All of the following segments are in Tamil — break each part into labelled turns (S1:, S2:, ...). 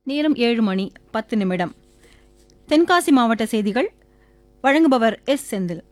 S1: நேரம் ஏழு மணி பத்து நிமிடம் தென்காசி மாவட்ட செய்திகள் வழங்குபவர் எஸ் செந்தில்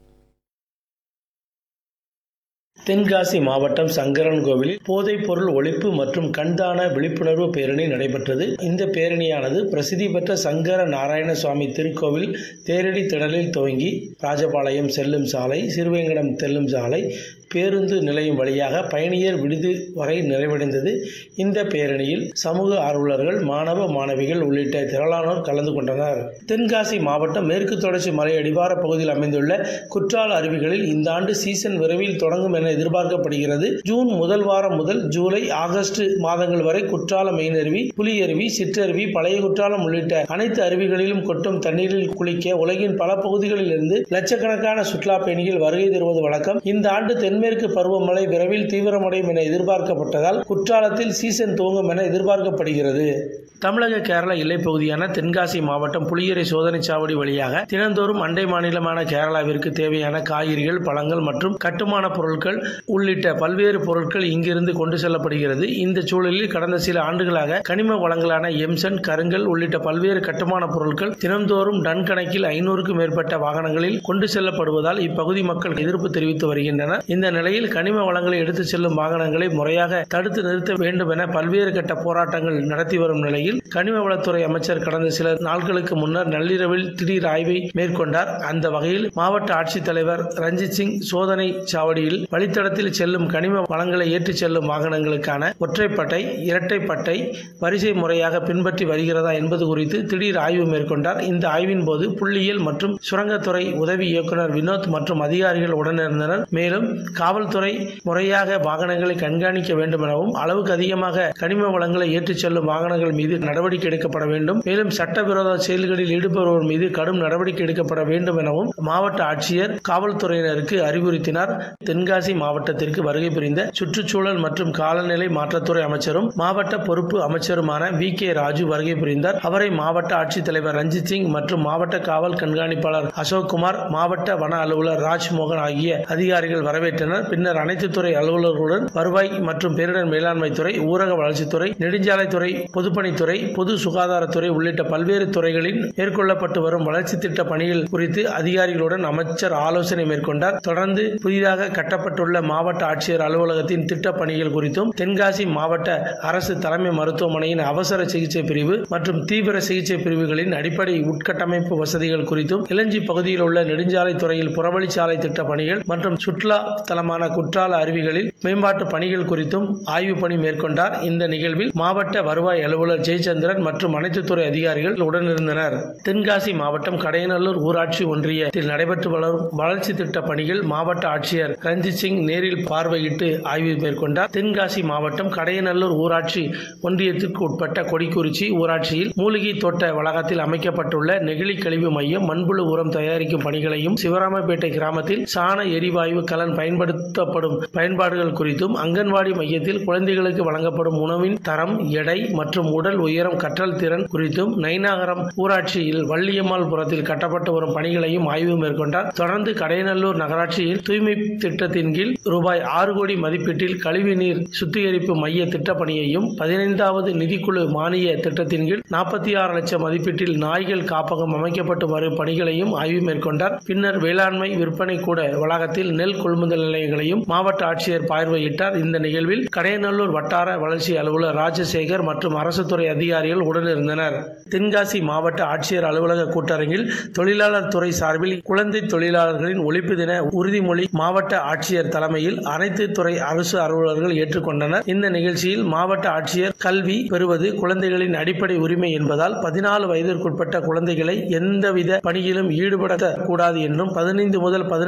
S2: தென்காசி மாவட்டம் சங்கரன் கோவிலில் போதைப் பொருள் ஒழிப்பு மற்றும் கண்தான விழிப்புணர்வு பேரணி நடைபெற்றது இந்த பேரணியானது பிரசித்தி பெற்ற சங்கர நாராயண சுவாமி திருக்கோவில் தேரடி திடலில் துவங்கி ராஜபாளையம் செல்லும் சாலை சிறுவேங்கடம் செல்லும் சாலை பேருந்து நிலையம் வழியாக பயணியர் விடுதி வரை நிறைவடைந்தது இந்த பேரணியில் சமூக ஆர்வலர்கள் மாணவ மாணவிகள் உள்ளிட்ட திரளானோர் கலந்து கொண்டனர் தென்காசி மாவட்டம் மேற்கு தொடர்ச்சி மலை அடிவார பகுதியில் அமைந்துள்ள குற்றால அருவிகளில் இந்த ஆண்டு சீசன் விரைவில் தொடங்கும் என எதிர்பார்க்கப்படுகிறது ஜூன் முதல் வாரம் முதல் ஜூலை ஆகஸ்ட் மாதங்கள் வரை குற்றால மெயினருவி புலியருவி சிற்றருவி பழைய குற்றாலம் உள்ளிட்ட அனைத்து அருவிகளிலும் கொட்டும் தண்ணீரில் குளிக்க உலகின் பல பகுதிகளில் இருந்து லட்சக்கணக்கான சுற்றுலா பயணிகள் வருகை தருவது வழக்கம் இந்த ஆண்டு தென்மேற்கு பருவமழை விரைவில் தீவிரமடையும் என எதிர்பார்க்கப்பட்டதால் குற்றாலத்தில் சீசன் துவங்கும் என எதிர்பார்க்கப்படுகிறது தமிழக கேரள எல்லைப் பகுதியான தென்காசி மாவட்டம் புளியரை சோதனைச் சாவடி வழியாக தினந்தோறும் அண்டை மாநிலமான கேரளாவிற்கு தேவையான காய்கறிகள் பழங்கள் மற்றும் கட்டுமான பொருட்கள் உள்ளிட்ட பல்வேறு பொருட்கள் இங்கிருந்து கொண்டு செல்லப்படுகிறது இந்த சூழலில் கடந்த சில ஆண்டுகளாக கனிம வளங்களான எம்சன் கருங்கல் உள்ளிட்ட பல்வேறு கட்டுமான பொருட்கள் தினந்தோறும் டன் கணக்கில் ஐநூறுக்கும் மேற்பட்ட வாகனங்களில் கொண்டு செல்லப்படுவதால் இப்பகுதி மக்கள் எதிர்ப்பு தெரிவித்து வருகின்றனர் இந்த நிலையில் கனிம வளங்களை எடுத்துச் செல்லும் வாகனங்களை முறையாக தடுத்து நிறுத்த வேண்டும் என பல்வேறு கட்ட போராட்டங்கள் நடத்தி வரும் நிலையில் கனிம வளத்துறை அமைச்சர் கடந்த சில நாட்களுக்கு முன்னர் நள்ளிரவில் திடீர் ஆய்வை மேற்கொண்டார் அந்த வகையில் மாவட்ட ஆட்சித்தலைவர் ரஞ்சித் சிங் சோதனை சாவடியில் வழித்தடத்தில் செல்லும் கனிம வளங்களை ஏற்றிச் செல்லும் வாகனங்களுக்கான ஒற்றைப்பட்டை இரட்டைப்பட்டை வரிசை முறையாக பின்பற்றி வருகிறதா என்பது குறித்து திடீர் ஆய்வு மேற்கொண்டார் இந்த ஆய்வின் போது புள்ளியியல் மற்றும் சுரங்கத்துறை உதவி இயக்குனர் வினோத் மற்றும் அதிகாரிகள் உடனிருந்தனர் மேலும் காவல்துறை முறையாக வாகனங்களை கண்காணிக்க வேண்டும் எனவும் அளவுக்கு அதிகமாக கனிம வளங்களை ஏற்றிச் செல்லும் வாகனங்கள் மீது நடவடிக்கை எடுக்கப்பட வேண்டும் மேலும் சட்டவிரோத செயல்களில் ஈடுபடுவோர் மீது கடும் நடவடிக்கை எடுக்கப்பட வேண்டும் எனவும் மாவட்ட ஆட்சியர் காவல்துறையினருக்கு அறிவுறுத்தினார் தென்காசி மாவட்டத்திற்கு வருகை புரிந்த சுற்றுச்சூழல் மற்றும் காலநிலை மாற்றத்துறை அமைச்சரும் மாவட்ட பொறுப்பு அமைச்சருமான வி கே ராஜு வருகை புரிந்தார் அவரை மாவட்ட ஆட்சித்தலைவர் ரஞ்சித் சிங் மற்றும் மாவட்ட காவல் கண்காணிப்பாளர் அசோக்குமார் மாவட்ட வன அலுவலர் ராஜ்மோகன் ஆகிய அதிகாரிகள் வரவேற்றனர் பின்னர் அனைத்து துறை அலுவலர்களுடன் வருவாய் மற்றும் பேரிடர் மேலாண்மை துறை ஊரக வளர்ச்சித்துறை நெடுஞ்சாலைத்துறை பொதுப்பணித்துறை பொது சுகாதாரத்துறை உள்ளிட்ட பல்வேறு துறைகளில் மேற்கொள்ளப்பட்டு வரும் வளர்ச்சி திட்ட பணிகள் குறித்து அதிகாரிகளுடன் அமைச்சர் ஆலோசனை மேற்கொண்டார் தொடர்ந்து புதிதாக கட்டப்பட்டுள்ள மாவட்ட ஆட்சியர் அலுவலகத்தின் திட்ட பணிகள் குறித்தும் தென்காசி மாவட்ட அரசு தலைமை மருத்துவமனையின் அவசர சிகிச்சை பிரிவு மற்றும் தீவிர சிகிச்சை பிரிவுகளின் அடிப்படை உட்கட்டமைப்பு வசதிகள் குறித்தும் இளஞ்சி பகுதியில் உள்ள நெடுஞ்சாலை துறையில் புறவழிச்சாலை திட்ட பணிகள் மற்றும் சுற்றுலா தலமான குற்றால அருவிகளில் மேம்பாட்டு பணிகள் குறித்தும் ஆய்வு பணி மேற்கொண்டார் இந்த நிகழ்வில் மாவட்ட வருவாய் அலுவலர் ஜெயச்சந்திரன் மற்றும் அனைத்து துறை அதிகாரிகள் உடனிருந்தனர் தென்காசி மாவட்டம் கடையநல்லூர் ஊராட்சி ஒன்றியத்தில் நடைபெற்று வளரும் வளர்ச்சி திட்ட பணிகள் மாவட்ட ஆட்சியர் ரஞ்சித் சிங் நேரில் பார்வையிட்டு ஆய்வு மேற்கொண்டார் தென்காசி மாவட்டம் கடையநல்லூர் ஊராட்சி ஒன்றியத்திற்கு உட்பட்ட கொடிக்குறிச்சி ஊராட்சியில் மூலிகை தோட்ட வளாகத்தில் அமைக்கப்பட்டுள்ள நெகிழி கழிவு மையம் மண்புழு உரம் தயாரிக்கும் பணிகளையும் சிவராமப்பேட்டை கிராமத்தில் சாண எரிவாயு கலன் பயன்படுத்தப்படும் பயன்பாடுகள் குறித்தும் அங்கன்வாடி மையத்தில் குழந்தைகளுக்கு வழங்கப்படும் உணவின் தரம் எடை மற்றும் உடல் உயரம் கற்றல் திறன் குறித்தும் நைனாகரம் ஊராட்சியில் வள்ளியம்மாள் புறத்தில் கட்டப்பட்டு வரும் பணிகளையும் ஆய்வு மேற்கொண்டார் தொடர்ந்து கடையநல்லூர் நகராட்சியில் தூய்மை திட்டத்தின் கீழ் ரூபாய் ஆறு கோடி மதிப்பீட்டில் கழிவுநீர் சுத்திகரிப்பு மைய திட்ட பணியையும் பதினைந்தாவது நிதிக்குழு மானிய திட்டத்தின் கீழ் நாற்பத்தி ஆறு லட்சம் மதிப்பீட்டில் நாய்கள் காப்பகம் அமைக்கப்பட்டு வரும் பணிகளையும் ஆய்வு மேற்கொண்டார் பின்னர் வேளாண்மை விற்பனை கூட வளாகத்தில் நெல் கொள்முதல் நிலையங்களையும் மாவட்ட ஆட்சியர் பார்வையிட்டார் இந்த நிகழ்வில் கடையநல்லூர் வட்டார வளர்ச்சி அலுவலர் ராஜசேகர் மற்றும் அரசு துறை அதிகாரிகள் உடனிருந்தனர் தென்காசி மாவட்ட ஆட்சியர் அலுவலக கூட்டரங்கில் தொழிலாளர் துறை சார்பில் குழந்தை தொழிலாளர்களின் ஒழிப்பு தின உறுதிமொழி மாவட்ட ஆட்சியர் தலைமையில் அனைத்து துறை அரசு அலுவலர்கள் ஏற்றுக்கொண்டனர் இந்த நிகழ்ச்சியில் மாவட்ட ஆட்சியர் கல்வி பெறுவது குழந்தைகளின் அடிப்படை உரிமை என்பதால் பதினாலு வயதிற்குட்பட்ட குழந்தைகளை எந்தவித பணியிலும் ஈடுபடுத்தக் கூடாது என்றும் பதினைந்து முதல் பதினெட்டு